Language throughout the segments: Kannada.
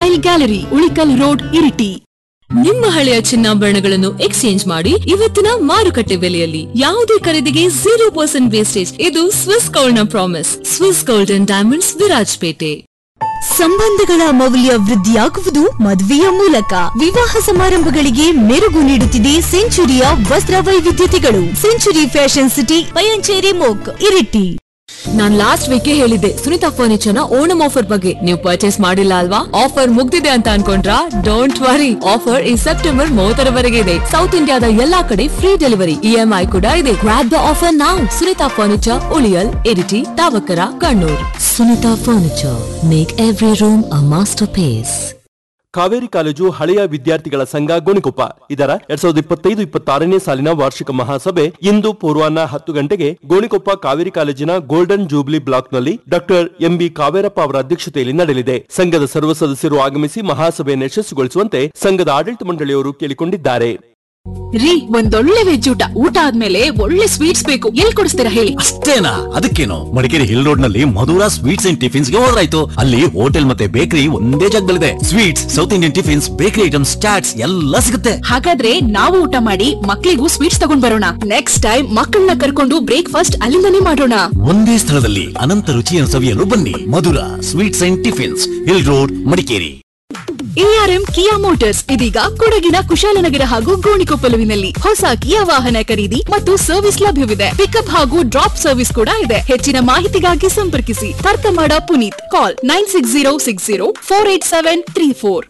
style gallery Ulikkal road Iritty ನಿಮ್ಮ ಹಳೆಯ ಚಿನ್ನಾಭರಣಗಳನ್ನು ಎಕ್ಸ್ಚೇಂಜ್ ಮಾಡಿ ಇವತ್ತಿನ ಮಾರುಕಟ್ಟೆ ಬೆಲೆಯಲ್ಲಿ ಯಾವುದೇ ಖರೀದಿಗೆ ಜೀರೋ ಪರ್ಸೆಂಟ್ ವೇಸ್ಟೇಜ್ ಇದು ಸ್ವಿಸ್ ಗೋಲ್ಡ್ ನ promise Swiss gold and diamonds Virajpet ಸಂಬಂಧಗಳ ಮೌಲ್ಯ ವೃದ್ಧಿಯಾಗುವುದು ಮದುವೆಯ ಮೂಲಕ ವಿವಾಹ ಸಮಾರಂಭಗಳಿಗೆ ಮೆರುಗು ನೀಡುತ್ತಿದೆ ಸೆಂಚುರಿಯ ವಸ್ತ್ರ ವೈವಿಧ್ಯತೆಗಳು ಸೆಂಚುರಿ ಫ್ಯಾಷನ್ ಸಿಟಿ ಪಯಂಚೇರಿ ಮೋಕ್ ಇರಿಟಿ ನಾನ್ ಲಾಸ್ಟ್ ವೀಕ್ ಹೇಳಿದ್ದೆ ಸುನಿತಾ ಫರ್ನಿಚರ್ ನ ಓಣಂ ಆಫರ್ ಬಗ್ಗೆ ನೀವು ಪರ್ಚೇಸ್ ಮಾಡಿಲ್ಲ ಅಲ್ವಾ ಆಫರ್ ಮುಗ್ದಿದೆ ಅಂತ ಅನ್ಕೊಂಡ್ರಾ ಡೋಂಟ್ ವರಿ ಆಫರ್ ಈ ಸೆಪ್ಟೆಂಬರ್ ಮೂವತ್ತರವರೆಗೆ ಇದೆ ಸೌತ್ ಇಂಡಿಯಾದ ಎಲ್ಲಾ ಕಡೆ ಫ್ರೀ ಡೆಲಿವರಿ ಇಎಂಐ ಕೂಡ ಇದೆ ಗ್ರಾಪ್ ದ ಆಫರ್ ನಾವು ಸುನಿತಾ ಫರ್ನಿಚರ್ ಉಳಿಯಲ್ ಇರಿಟಿ ತಾವಕರ Kannur Sunitha furniture make every room a masterpiece Kaveri college ಹಳೆಯ ವಿದ್ಯಾರ್ಥಿಗಳ ಸಂಘ ಗೋಣಿಕೊಪ್ಪ ಇದರ ಎರಡ್ ಸಾವಿರದ ಇಪ್ಪತ್ತೈದು ಇಪ್ಪತ್ತಾರನೇ ಸಾಲಿನ ವಾರ್ಷಿಕ ಮಹಾಸಭೆ ಇಂದು ಪೂರ್ವಾಹ್ನ ಹತ್ತು ಗಂಟೆಗೆ ಗೋಣಿಕೊಪ್ಪ ಕಾವೇರಿ ಕಾಲೇಜಿನ ಗೋಲ್ಡನ್ ಜೂಬ್ಲಿ ಬ್ಲಾಕ್ನಲ್ಲಿ ಡಾಕ್ಟರ್ ಎಂಬಿ ಕಾವೇರಪ್ಪ ಅವರ ಅಧ್ಯಕ್ಷತೆಯಲ್ಲಿ ನಡೆಯಲಿದೆ ಸಂಘದ ಸರ್ವ ಸದಸ್ಯರು ಆಗಮಿಸಿ ಮಹಾಸಭೆಯನ್ನು ಯಶಸ್ವಿಗೊಳಿಸುವಂತೆ ಸಂಘದ ಆಡಳಿತ ಮಂಡಳಿಯವರು ಕೇಳಿಕೊಂಡಿದ್ದಾರೆ ರೀ ಒಂದೊಳ್ಳೆ ವೆಜ್ ಊಟ ಊಟ ಆದ್ಮೇಲೆ ಒಳ್ಳೆ ಸ್ವೀಟ್ಸ್ ಬೇಕು ಎಲ್ಲಿ ಕೊಡಿಸ್ತೀರಾ ಹೇಳಿ ಅಷ್ಟೇನಾ ಅದಕ್ಕೇನು ಮಡಿಕೇರಿ ಹಿಲ್ ರೋಡ್ ನಲ್ಲಿ ಮಧುರಾ ಸ್ವೀಟ್ಸ್ ಅಂಡ್ ಟಿಫಿನ್ಸ್ ಗೆ ಹೋದ್ರಾಯ್ತು ಅಲ್ಲಿ ಹೋಟೆಲ್ ಮತ್ತೆ ಬೇಕರಿ ಒಂದೇ ಜಾಗದಲ್ಲಿದೆ sweets south Indian tiffins bakery items chats ಎಲ್ಲ ಸಿಗುತ್ತೆ ಹಾಗಾದ್ರೆ ನಾವು ಊಟ ಮಾಡಿ ಮಕ್ಳಿಗೂ ಸ್ವೀಟ್ಸ್ ತಗೊಂಡ್ ಬರೋಣ ನೆಕ್ಸ್ಟ್ ಟೈಮ್ ಮಕ್ಕಳನ್ನ ಕರ್ಕೊಂಡು ಬ್ರೇಕ್ಫಾಸ್ಟ್ ಅಲ್ಲಿಂದನೇ ಮಾಡೋಣ ಒಂದೇ ಸ್ಥಳದಲ್ಲಿ ಅನಂತ ರುಚಿಯನ್ನು ಸವಿಯಲು ಬನ್ನಿ Madhura sweets and tiffins hill road Madikeri ARM Kia motors ಇದೀಗ ಕೊಡಗಿನ ಕುಶಾಲನಗರ ಹಾಗೂ ಗೋಣಿಕೊಪ್ಪಲುವಿನಲ್ಲಿ ಹೊಸ ಕಿಯಾ ವಾಹನ ಖರೀದಿ ಮತ್ತು ಸರ್ವಿಸ್ ಲಭ್ಯವಿದೆ ಪಿಕಪ್ ಹಾಗೂ ಡ್ರಾಪ್ ಸರ್ವಿಸ್ ಕೂಡ ಇದೆ ಹೆಚ್ಚಿನ ಮಾಹಿತಿಗಾಗಿ ಸಂಪರ್ಕಿಸಿ ತರ್ಕಮಾಡ Puneeth call nine six zero six zero four eight seven three four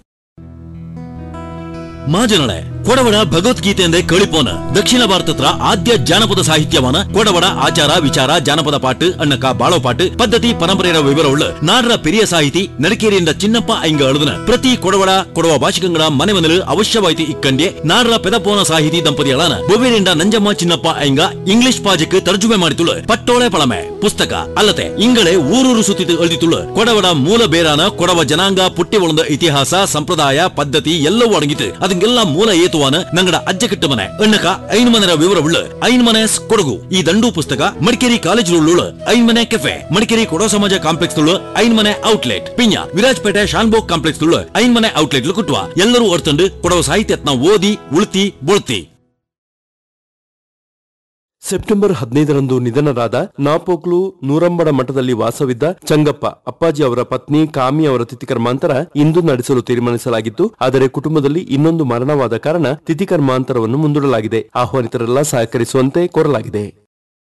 ಮಾಜನಳೆ ಕೊಡವಡ ಭಗವದ್ಗೀತೆ ಎಂದೇ ಕಳಿಪೋನ ದಕ್ಷಿಣ ಭಾರತತ್ರ ಆದ್ಯ ಜಾನಪದ ಸಾಹಿತ್ಯವಾನ ಕೊಡವಡ ಆಚಾರ ವಿಚಾರ ಜಾನಪದ ಪಾட்டு ಅಣ್ಣಕ ಬಾಳೋ ಪಾட்டு ಪದ್ಧತಿ ಪರಂಪರೆಯ ವಿವರವುಳ್ಳ ನಾಡರ ಪೆರಿಯ ಸಾಹಿತಿ ನಡಿಕೇರಿಯಿಂದ ಚಿನ್ನಪ್ಪ ಐಂಗ ಅಳುದನ ಪ್ರತಿ ಕೊಡವಡ ಕೊಡವ ಭಾಷಿಕಂಗಳ ಮನೆ ಮನೆಲು ಅವಶ್ಯವಾಯಿತು ಇಕ್ಕಂಡೆ ನಾಡರ ಪೆದಪೋನ ಸಾಹಿತಿ ದಂಪತಿಗಳಾನ ಬೊಬೇರಿಂದ ನಂಜಮ್ಮ ಚಿನ್ನಪ್ಪ ಐಂಗ ಇಂಗ್ಲಿಷ್ ಪಾಜಕ್ಕೆ ತರ್ಜುಮೆ ಮಾಡಿತುಳು ಪಟ್ಟೋಳೆ ಪಳಮೆ ಪುಸ್ತಕ ಅಲ್ಲದೆ ಇಂಗಳೇ ಊರೂರು ಸುತ್ತಿತು ಅಳಿದಿತುಳು ಕೊಡವಡ ಮೂಲ ಬೇರಾನ ಕೊಡವ ಜನಾಂಗ ಪುಟ್ಟಿ ಒಳದ ಇತಿಹಾಸ ಸಂಪ್ರದಾಯ ಪದ್ಧತಿ ಎಲ್ಲವೂ ಅಡಗಿತು ಅದಕ್ಕೆಲ್ಲ ಮೂಲ ಏತುವಾನ ನಂಗಡ ಅಜ್ಜ ಕೆಟ್ಟ ಮನೆ ಅಣ್ಣಕ ಐನ್ ಮನೆರ ವಿವರವುಳ್ಳ ಐನ್ ಮನೆ ಕೊಡಗು ಈ ದಂಡು ಪುಸ್ತಕ ಮಡಿಕೇರಿ ಕಾಲೇಜ್ ಐನ್ ಮನೆ ಕೆಫೆ ಮಡಿಕೇರಿ ಕೊಡೋ ಸಮಾಜ ಕಾಂಪ್ಲೆಕ್ಸ್ ತುಳು ಐನ್ ಮನೆ ಔಟ್ಲೆಟ್ ಪಿಂಜ ವಿರಾಜ್ಪೇಟೆ ಶಾನ್ಬೋಗ್ ಕಾಂಪ್ಲೆಕ್ಸ್ ತುಳು ಐನ್ ಮನೆ ಔಟ್ಲೆಟ್ ಕುಟ್ವ ಎಲ್ಲರೂ ಒರ್ತಂಡು ಕೊಡವ ಸಾಹಿತ್ಯತ್ನ ಓದಿ ಉಳ್ತಿ ಬೊಳ್ತಿ ಸೆಪ್ಟೆಂಬರ್ ಹದಿನೈದರಂದು ನಿಧನರಾದ ನಾಪೋಕ್ಲು ನೂರಂಬಡ ಮಠದಲ್ಲಿ ವಾಸವಿದ್ದ ಚಂಗಪ್ಪ ಅಪ್ಪಾಜಿ ಅವರ ಪತ್ನಿ ಕಾಮಿ ಅವರ ತಿಥಿಕರ್ಮಾಂತರ ಇಂದು ನಡೆಸಲು ತೀರ್ಮಾನಿಸಲಾಗಿತ್ತು ಆದರೆ ಕುಟುಂಬದಲ್ಲಿ ಇನ್ನೊಂದು ಮರಣವಾದ ಕಾರಣ ತಿಥಿಕರ್ಮಾಂತರವನ್ನು ಮುಂದೂಡಲಾಗಿದೆ ಆಹ್ವಾನಿತರೆಲ್ಲ ಸಹಕರಿಸುವಂತೆ ಕೋರಲಾಗಿದೆ